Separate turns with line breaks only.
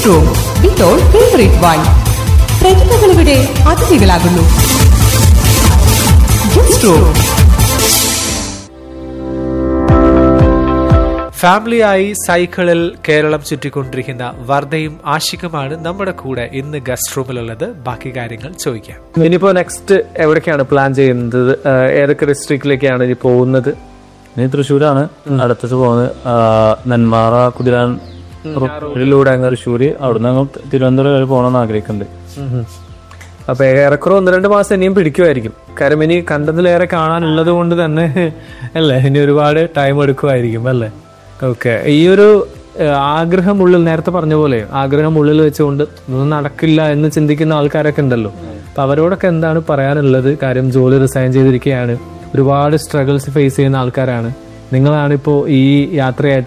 room with all favourite wine പ്രതിഭകളിവിടെ അതിഥികളാകുന്നു guest room
ഫാമിലിയായി സൈക്കിളിൽ കേരളം ചുറ്റിക്കൊണ്ടിരിക്കുന്ന വർദ്ധയും ആഷിക്കുമാണ് നമ്മുടെ കൂടെ ഇന്ന് ഗസ്റ്റ് റൂമിലുള്ളത് ബാക്കി കാര്യങ്ങൾ ചോദിക്കാം
ഇനിയിപ്പോ നെക്സ്റ്റ് എവിടേക്കാണ് പ്ലാൻ ചെയ്യുന്നത് ആഹ് ഏതൊക്കെ ഡിസ്ട്രിക്റ്റിലേക്കാണ് ഇനി പോകുന്നത്
ഇനി തൃശ്ശൂരാണ് അടുത്തത് പോകുന്നത് ആ, നെന്മാറ കുതിരാൻ റോഡിലൂടെ അങ്ങ് തൃശ്ശൂര് അവിടുന്ന് അങ്ങ് തിരുവനന്തപുരം വരെ പോകണമെന്ന് ആഗ്രഹിക്കുന്നുണ്ട്
അപ്പൊ ഏറെക്കുറെ ഒന്ന് രണ്ട് മാസം ഇനിയും പിടിക്കുമായിരിക്കും കാര്യം ഇനി കണ്ടതിലേറെ കാണാനുള്ളത് കൊണ്ട് തന്നെ അല്ലേ ഇനി ഒരുപാട് ടൈം എടുക്കുമായിരിക്കും അല്ലേ ഓക്കെ ഈ ഒരു ഏഹ്, ആഗ്രഹം ഉള്ളിൽ നേരത്തെ പറഞ്ഞ പോലെ ആഗ്രഹം ഉള്ളിൽ വെച്ചുകൊണ്ട് ഇതൊന്നും നടക്കില്ല എന്ന് ചിന്തിക്കുന്ന ആൾക്കാരൊക്കെ ഉണ്ടല്ലോ അപ്പൊ അവരോടൊക്കെ എന്താണ് പറയാനുള്ളത് കാര്യം ജോലി റിസൈൻ ചെയ്തിരിക്കുകയാണ് ഒരുപാട് സ്ട്രഗിൾസ് ഫേസ് ചെയ്യുന്ന ആൾക്കാരാണ് നിങ്ങളാണിപ്പോ ഈ യാത്രയായിട്ട്